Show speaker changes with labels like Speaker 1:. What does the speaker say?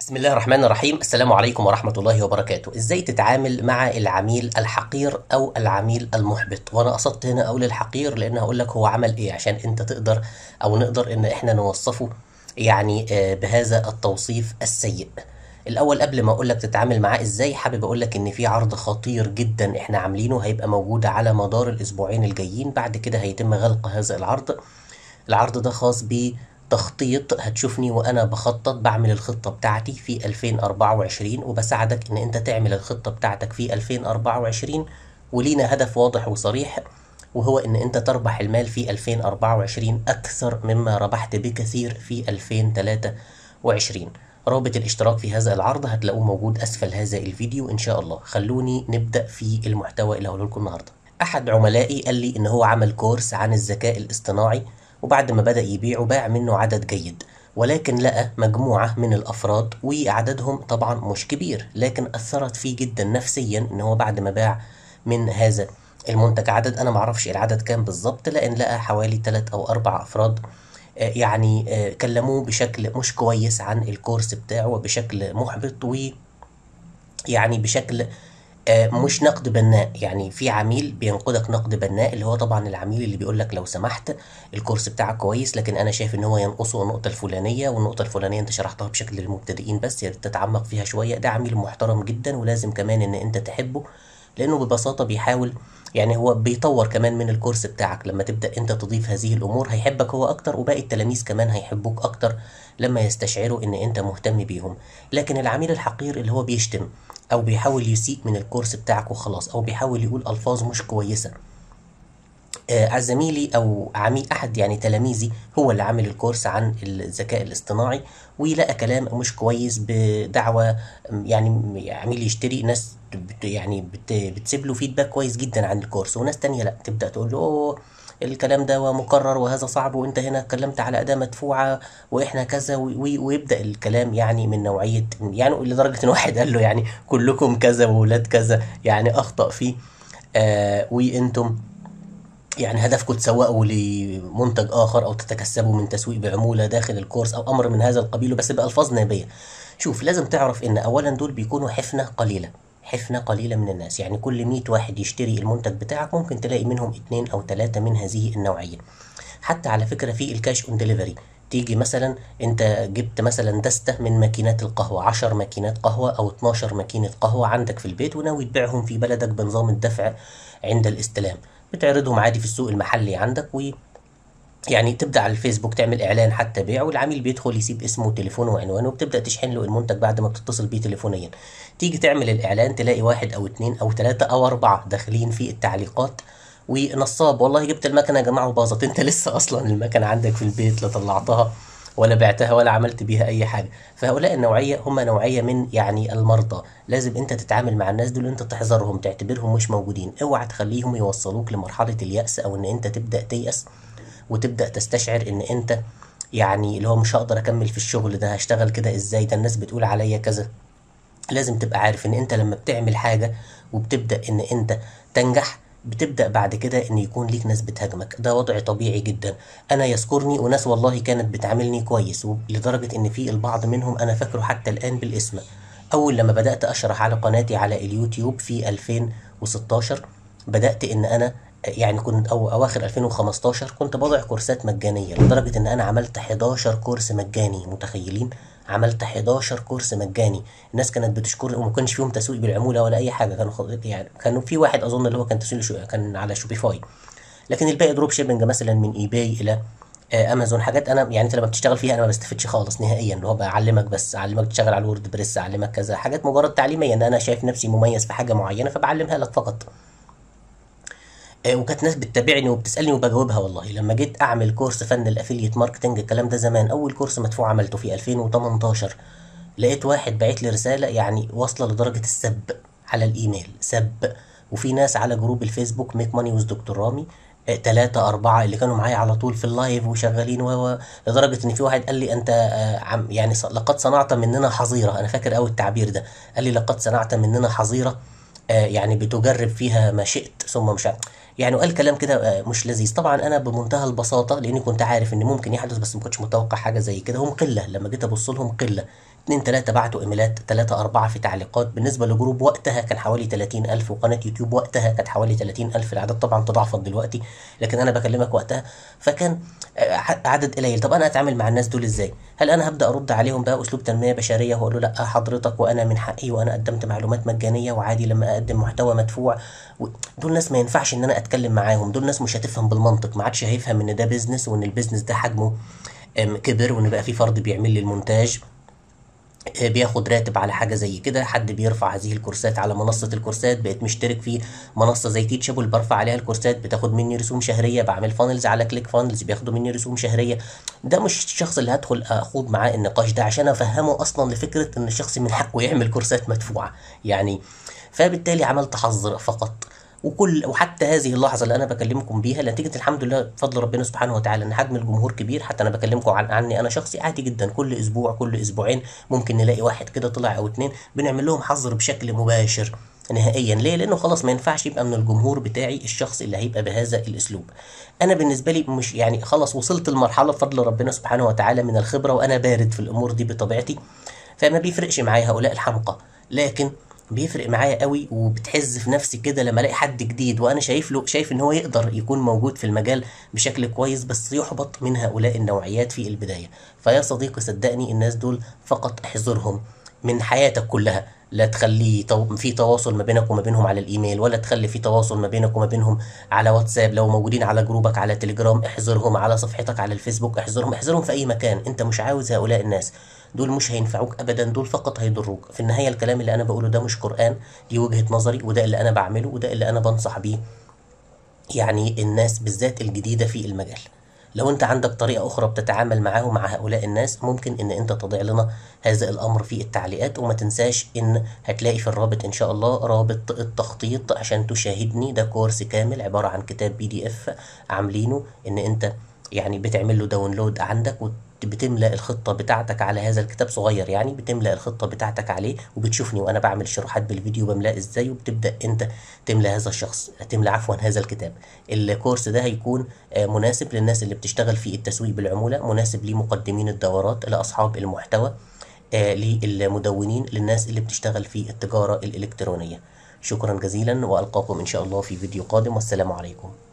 Speaker 1: بسم الله الرحمن الرحيم السلام عليكم ورحمة الله وبركاته ازاي تتعامل مع العميل الحقير او العميل المحبط وانا قصدت هنا اقول الحقير لان هقول لك هو عمل ايه عشان انت تقدر او نقدر ان احنا نوصفه يعني آه، بهذا التوصيف السيء الاول قبل ما اقول لك تتعامل معاه ازاي حابب اقول لك ان في عرض خطير جدا احنا عاملينه هيبقى موجود على مدار الاسبوعين الجايين بعد كده هيتم غلق هذا العرض العرض ده خاص بتخطيط هتشوفني وانا بخطط بعمل الخطة بتاعتي في 2024 وبساعدك ان انت تعمل الخطة بتاعتك في 2024 ولينا هدف واضح وصريح وهو ان انت تربح المال في 2024 اكثر مما ربحت بكثير في 2023 رابط الاشتراك في هذا العرض هتلاقوه موجود اسفل هذا الفيديو ان شاء الله خلوني نبدا في المحتوى اللي هقوله لكم النهارده احد عملائي قال لي ان هو عمل كورس عن الذكاء الاصطناعي وبعد ما بدا يبيعه باع منه عدد جيد ولكن لقى مجموعة من الأفراد وعددهم طبعا مش كبير لكن أثرت فيه جدا نفسيا إن هو بعد ما باع من هذا المنتج عدد أنا معرفش العدد كام بالظبط لأن لقى حوالي ثلاث أو أربع أفراد آه، يعني آه، كلموه بشكل مش كويس عن الكورس بتاعه وبشكل محبط و يعني بشكل آه، مش نقد بناء يعني في عميل بينقدك نقد بناء اللي هو طبعا العميل اللي بيقول لك لو سمحت الكورس بتاعك كويس لكن انا شايف ان هو ينقصه النقطه الفلانيه والنقطه الفلانيه انت شرحتها بشكل للمبتدئين بس يا ريت تتعمق فيها شويه ده عميل محترم جدا ولازم كمان ان انت تحبه لانه ببساطه بيحاول يعني هو بيطور كمان من الكورس بتاعك لما تبدا انت تضيف هذه الامور هيحبك هو اكتر وباقي التلاميذ كمان هيحبوك اكتر لما يستشعروا ان انت مهتم بيهم لكن العميل الحقير اللي هو بيشتم او بيحاول يسيء من الكورس بتاعك وخلاص او بيحاول يقول الفاظ مش كويسه آه، زميلي او عميل احد يعني تلاميذي هو اللي عامل الكورس عن الذكاء الاصطناعي ولقى كلام مش كويس بدعوى يعني عميل يشتري ناس بت يعني بت بتسيب له فيدباك كويس جدا عن الكورس وناس تانية لا تبدا تقول له اوه الكلام ده مكرر وهذا صعب وانت هنا اتكلمت على اداه مدفوعه واحنا كذا و- و- ويبدا الكلام يعني من نوعيه يعني لدرجه ان واحد قال له يعني كلكم كذا وولاد كذا يعني اخطا فيه آه وانتم يعني هدفكم تسوقوا لمنتج اخر او تتكسبوا من تسويق بعموله داخل الكورس او امر من هذا القبيل بس بالفاظ نابيه شوف لازم تعرف ان اولا دول بيكونوا حفنه قليله حفنه قليله من الناس يعني كل 100 واحد يشتري المنتج بتاعك ممكن تلاقي منهم اتنين او ثلاثه من هذه النوعيه حتى على فكره في الكاش اون ديليفري تيجي مثلا انت جبت مثلا دستة من ماكينات القهوة 10 ماكينات قهوة او 12 ماكينة قهوة عندك في البيت وناوي تبيعهم في بلدك بنظام الدفع عند الاستلام بتعرضهم عادي في السوق المحلي عندك و يعني تبدا على الفيسبوك تعمل اعلان حتى بيع والعميل بيدخل يسيب اسمه وتليفونه وعنوانه وبتبدا تشحن له المنتج بعد ما بتتصل بيه تليفونيا تيجي تعمل الاعلان تلاقي واحد او اتنين او تلاتة او اربعة داخلين في التعليقات ونصاب والله جبت المكنه يا جماعه وباظت انت لسه اصلا المكنه عندك في البيت لا طلعتها ولا بعتها ولا عملت بيها اي حاجه فهؤلاء النوعيه هم نوعيه من يعني المرضى لازم انت تتعامل مع الناس دول انت تحذرهم تعتبرهم مش موجودين اوعى تخليهم يوصلوك لمرحله اليأس او ان انت تبدا تيأس وتبدأ تستشعر ان انت يعني اللي هو مش هقدر اكمل في الشغل ده هشتغل كده ازاي ده الناس بتقول عليا كذا لازم تبقى عارف ان انت لما بتعمل حاجة وبتبدأ ان انت تنجح بتبدأ بعد كده ان يكون ليك ناس بتهاجمك ده وضع طبيعي جدا انا يذكرني وناس والله كانت بتعاملني كويس لدرجة ان في البعض منهم انا فاكره حتى الان بالاسم اول لما بدأت اشرح على قناتي على اليوتيوب في 2016 بدأت ان انا يعني كنت او اواخر 2015 كنت بضع كورسات مجانيه لدرجه ان انا عملت 11 كورس مجاني متخيلين عملت 11 كورس مجاني الناس كانت بتشكر وما كانش فيهم تسويق بالعموله ولا اي حاجه كانوا خد- يعني كانوا في واحد اظن اللي هو كان تسويق شو كان على شوبيفاي لكن الباقي دروب شيبنج مثلا من اي باي الى آه، امازون حاجات انا يعني انت لما بتشتغل فيها انا ما بستفدش خالص نهائيا اللي هو بعلمك بس اعلمك تشتغل على الورد بريس اعلمك كذا حاجات مجرد تعليميه ان انا شايف نفسي مميز في حاجه معينه فبعلمها لك فقط آه، وكانت ناس بتتابعني وبتسالني وبجاوبها والله لما جيت اعمل كورس فن الافيليت ماركتنج الكلام ده زمان اول كورس مدفوع عملته في 2018 لقيت واحد بعت لي رساله يعني واصله لدرجه السب على الايميل سب وفي ناس على جروب الفيسبوك ميك ماني ويز دكتور رامي آه، تلاتة أربعة اللي كانوا معايا على طول في اللايف وشغالين و و- لدرجة إن في واحد قال لي أنت آه، عم يعني ص- لقد صنعت مننا حظيرة أنا فاكر أوي التعبير ده قال لي لقد صنعت مننا حظيرة آه، يعني بتجرب فيها ما شئت ثم مش عارف يعني وقال كلام كده آه، مش لذيذ طبعا انا بمنتهى البساطه لاني كنت عارف ان ممكن يحدث بس ما كنتش متوقع حاجه زي كده هم قله لما جيت ابص لهم قله اتنين تلاتة بعتوا ايميلات تلاتة أربعة في تعليقات بالنسبة لجروب وقتها كان حوالي 30 ألف وقناة يوتيوب وقتها كانت حوالي 30 ألف الأعداد طبعا تضاعفت دلوقتي لكن أنا بكلمك وقتها فكان آه، عدد قليل طب أنا أتعامل مع الناس دول إزاي؟ هل أنا هبدأ أرد عليهم بقى أسلوب تنمية بشرية وأقول له لأ حضرتك وأنا من حقي وأنا قدمت معلومات مجانية وعادي لما أقدم محتوى مدفوع و- دول ناس ما ينفعش إن أنا أتكلم معاهم دول ناس مش هتفهم بالمنطق ما عادش هيفهم إن ده بيزنس وإن البيزنس ده حجمه آم، كبر وإن بقى في فرد بيعمل لي المونتاج آه، بياخد راتب على حاجه زي كده حد بيرفع هذه الكورسات على منصه الكورسات بقيت مشترك في منصه زي تيتشابل برفع عليها الكورسات بتاخد مني رسوم شهريه بعمل فانلز على كليك فانلز بياخدوا مني رسوم شهريه ده مش الشخص اللي هدخل اخوض معاه النقاش ده عشان افهمه اصلا لفكره ان الشخص من حقه يعمل كورسات مدفوعه يعني فبالتالي عملت حظر فقط وكل وحتى هذه اللحظه اللي انا بكلمكم بيها نتيجه الحمد لله بفضل ربنا سبحانه وتعالى ان حجم الجمهور كبير حتى انا بكلمكم عن عني انا شخصي عادي جدا كل اسبوع كل اسبوعين ممكن نلاقي واحد كده طلع او اتنين بنعمل لهم حظر بشكل مباشر نهائيا ليه لانه خلاص ما ينفعش يبقى من الجمهور بتاعي الشخص اللي هيبقى بهذا الاسلوب انا بالنسبه لي مش يعني خلاص وصلت لمرحله بفضل ربنا سبحانه وتعالى من الخبره وانا بارد في الامور دي بطبيعتي فما بيفرقش معايا هؤلاء الحمقى لكن بيفرق معايا قوي وبتحز في نفسي كده لما الاقي حد جديد وانا شايف له شايف ان هو يقدر يكون موجود في المجال بشكل كويس بس يحبط من هؤلاء النوعيات في البدايه فيا صديقي صدقني الناس دول فقط احذرهم من حياتك كلها لا تخلي تو... في تواصل ما بينك وما بينهم على الايميل ولا تخلي في تواصل ما بينك وما بينهم على واتساب لو موجودين على جروبك على تليجرام احذرهم على صفحتك على الفيسبوك احذرهم احذرهم في اي مكان انت مش عاوز هؤلاء الناس دول مش هينفعوك ابدا دول فقط هيضروك في النهايه الكلام اللي انا بقوله ده مش قران دي وجهه نظري وده اللي انا بعمله وده اللي انا بنصح بيه يعني الناس بالذات الجديدة في المجال لو انت عندك طريقة اخرى بتتعامل معاهم مع هؤلاء الناس ممكن ان انت تضع لنا هذا الامر في التعليقات وما تنساش ان هتلاقي في الرابط ان شاء الله رابط التخطيط عشان تشاهدني ده كورس كامل عبارة عن كتاب بي دي اف عاملينه ان انت يعني بتعمل له داونلود عندك وبتملى الخطة بتاعتك على هذا الكتاب صغير يعني بتملى الخطة بتاعتك عليه وبتشوفني وانا بعمل شروحات بالفيديو بملاه ازاي وبتبدأ انت تملى هذا الشخص تملى عفوا هذا الكتاب الكورس ده هيكون آه، مناسب للناس اللي بتشتغل في التسويق بالعمولة مناسب لمقدمين الدورات لأصحاب المحتوى آه، للمدونين للناس اللي بتشتغل في التجارة الإلكترونية شكرا جزيلا وألقاكم إن شاء الله في فيديو قادم والسلام عليكم